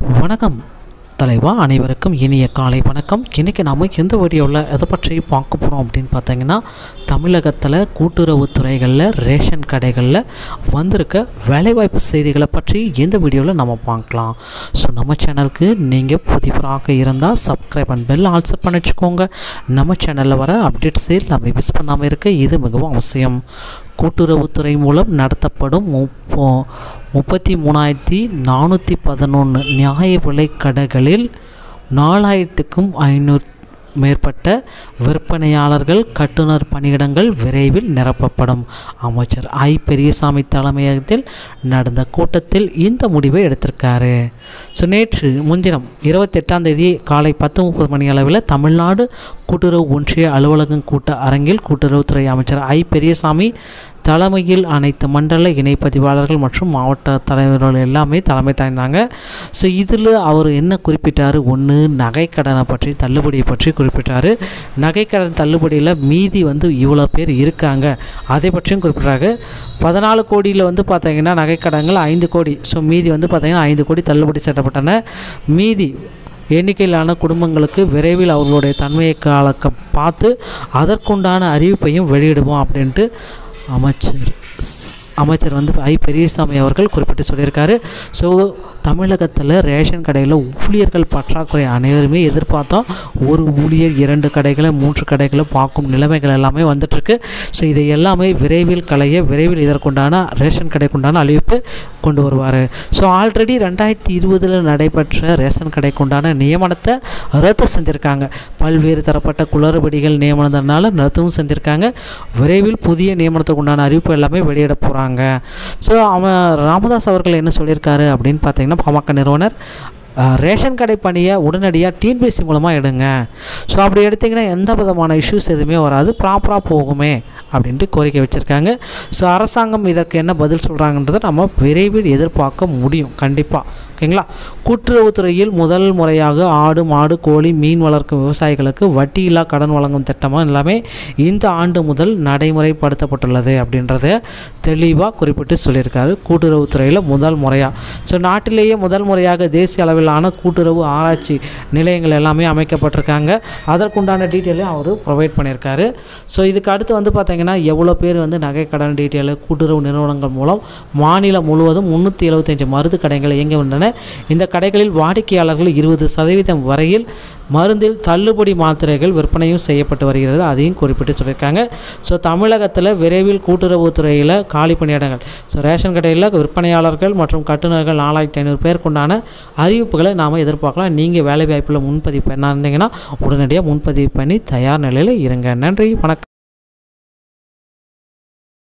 வணக்கம் தலைவா அனைவருக்கும் இனிய காலை வணக்கம் இன்றைக்கி நாம் எந்த வீடியோவில் எதை பற்றி பார்க்க போகிறோம் அப்படின்னு பார்த்தீங்கன்னா தமிழகத்தில் கூட்டுறவுத்துறைகளில் ரேஷன் கடைகளில் வந்திருக்க வேலைவாய்ப்பு செய்திகளை பற்றி எந்த வீடியோவில் நம்ம பார்க்கலாம் ஸோ நம்ம சேனலுக்கு நீங்கள் புதிவராக இருந்தால் சப்ஸ்கிரைப் அண்ட் பெல் ஆல்சோ பண்ணி வச்சுக்கோங்க நம்ம சேனலில் வர அப்டேட்ஸை நம்ம மிஸ் பண்ணாமல் இருக்க இது மிகவும் அவசியம் கூட்டுறவுத்துறை மூலம் நடத்தப்படும் முப்போ முப்பத்தி மூணாயிரத்தி நானூற்றி பதினொன்று நியாய விலை கடைகளில் நாலாயிரத்துக்கும் ஐநூறு மேற்பட்ட விற்பனையாளர்கள் கட்டுனர் பணியிடங்கள் விரைவில் நிரப்பப்படும் அமைச்சர் ஐ பெரியசாமி தலைமையகத்தில் நடந்த கூட்டத்தில் இந்த முடிவை எடுத்திருக்காரு ஸோ நேற்று முன்தினம் இருபத்தெட்டாம் தேதி காலை பத்து முப்பது மணி அளவில் தமிழ்நாடு கூட்டுறவு ஒன்றிய அலுவலகம் கூட்ட அரங்கில் கூட்டுறவுத்துறை அமைச்சர் ஐ பெரியசாமி தலைமையில் அனைத்து மண்டல இணைப்பதிவாளர்கள் மற்றும் மாவட்ட தலைவர்கள் எல்லாமே தலைமை தாய்ந்தாங்க ஸோ இதில் அவர் என்ன குறிப்பிட்டார் ஒன்று நகைக்கடனை பற்றி தள்ளுபடியை பற்றி குறிப்பிட்டார் நகைக்கடன் தள்ளுபடியில் மீதி வந்து இவ்வளோ பேர் இருக்காங்க அதை பற்றியும் குறிப்பிட்றாங்க பதினாலு கோடியில் வந்து பார்த்தீங்கன்னா நகைக்கடன்கள் ஐந்து கோடி ஸோ மீதி வந்து பார்த்தீங்கன்னா ஐந்து கோடி தள்ளுபடி செய்யப்பட்டன மீதி எண்ணிக்கையிலான குடும்பங்களுக்கு விரைவில் அவர்களுடைய தன்மையை காலக்க பார்த்து அதற்குண்டான அறிவிப்பையும் வெளியிடுவோம் அப்படின்ட்டு அமைச்சர் ஸ்- அமைச்சர் வந்து ஐ பெரியசாமி அவர்கள் குறிப்பிட்டு சொல்லியிருக்காரு ஸோ தமிழகத்தில் ரேஷன் கடையில் ஊழியர்கள் பற்றாக்குறை அனைவருமே எதிர்பார்த்தோம் ஒரு ஊழியர் இரண்டு கடைகளை மூன்று கடைகளை பார்க்கும் நிலைமைகள் எல்லாமே வந்துட்டுருக்கு ஸோ இதை எல்லாமே விரைவில் களைய விரைவில் இதற்குண்டான ரேஷன் கடைக்குண்டான அழிவிப்பு கொண்டு வருவார் ஸோ ஆல்ரெடி ரெண்டாயிரத்தி இருபதில் நடைபெற்ற ரேஷன் கடைக்குண்டான நியமனத்தை ரத்து செஞ்சுருக்காங்க பல்வேறு தரப்பட்ட குளறுபடிகள் நியமனத்தினால ரத்தும் செஞ்சுருக்காங்க விரைவில் புதிய நியமனத்துக்கு உண்டான அறிவிப்பு எல்லாமே வெளியிட போகிறாங்க ஸோ அவன் ராமதாஸ் அவர்கள் என்ன சொல்லியிருக்காரு அப்படின்னு பார்த்தீங்கன்னா பாமக நிறுவனர் அஹ், ரேஷன் கடை பணியை உடனடியாக டிஎன்பிஎஸ்சி மூலமாக எடுங்க ஸோ அப்படி எடுத்திங்கன்னா எந்த விதமான இஷ்யூஸ் எதுவுமே வராது ப்ராப்பராக போகுமே அப்படின்ட்டு கோரிக்கை வச்சுருக்காங்க ஸோ அரசாங்கம் இதற்கு என்ன பதில் சொல்கிறாங்கன்றதை நம்ம விரைவில் எதிர்பார்க்க முடியும் கண்டிப்பாக ஓகேங்களா கூட்டுறவுத்துறையில் முதல் முறையாக ஆடு மாடு கோழி மீன் வளர்க்கும் விவசாயிகளுக்கு வட்டியில்லா கடன் வழங்கும் திட்டமாக எல்லாமே இந்த ஆண்டு முதல் நடைமுறைப்படுத்தப்பட்டுள்ளது அப்படின்றத தெளிவாக குறிப்பிட்டு சொல்லியிருக்காரு கூட்டுறவுத்துறையில் முதல் முறையாக ஸோ நாட்டிலேயே முதல் முறையாக தேசிய அளவிலான கூட்டுறவு ஆராய்ச்சி நிலையங்கள் எல்லாமே அமைக்கப்பட்டிருக்காங்க அதற்குண்டான டீட்டெயிலையும் அவர் ப்ரொவைட் பண்ணியிருக்காரு ஸோ இதுக்கு அடுத்து வந்து பார்த்தீங்கன்னா எவ்வளோ பேர் வந்து நகை கடன் டீட்டெயிலு கூட்டுறவு நிறுவனங்கள் மூலம் மாநிலம் முழுவதும் முந்நூற்றி எழுபத்தஞ்சு மருந்து கடைகள் இயங்குகின்றன இந்த கடைகளில் வாடிக்கையாளர்கள் இருபது சதவீதம் வரையில் மருந்தில் தள்ளுபடி மாத்திரைகள் விற்பனையும் செய்யப்பட்டு வருகிறது அதையும் குறிப்பிட்டு சொல்லியிருக்காங்க ஸோ தமிழகத்தில் விரைவில் கூட்டுறவுத்துறையில் காலி பணியிடங்கள் ஸோ ரேஷன் கடையில் விற்பனையாளர்கள் மற்றும் கட்டுநர்கள் நாலாயிரத்தி ஐநூறு பேருக்குண்டான அறிவிப்புகளை நாம் எதிர்பார்க்கலாம் நீங்கள் வேலைவாய்ப்பில் முன்பதிவு பண்ணா இருந்தீங்கன்னா உடனடியாக முன்பதிவு பண்ணி தயார் நிலையில் இருங்க நன்றி வணக்கம்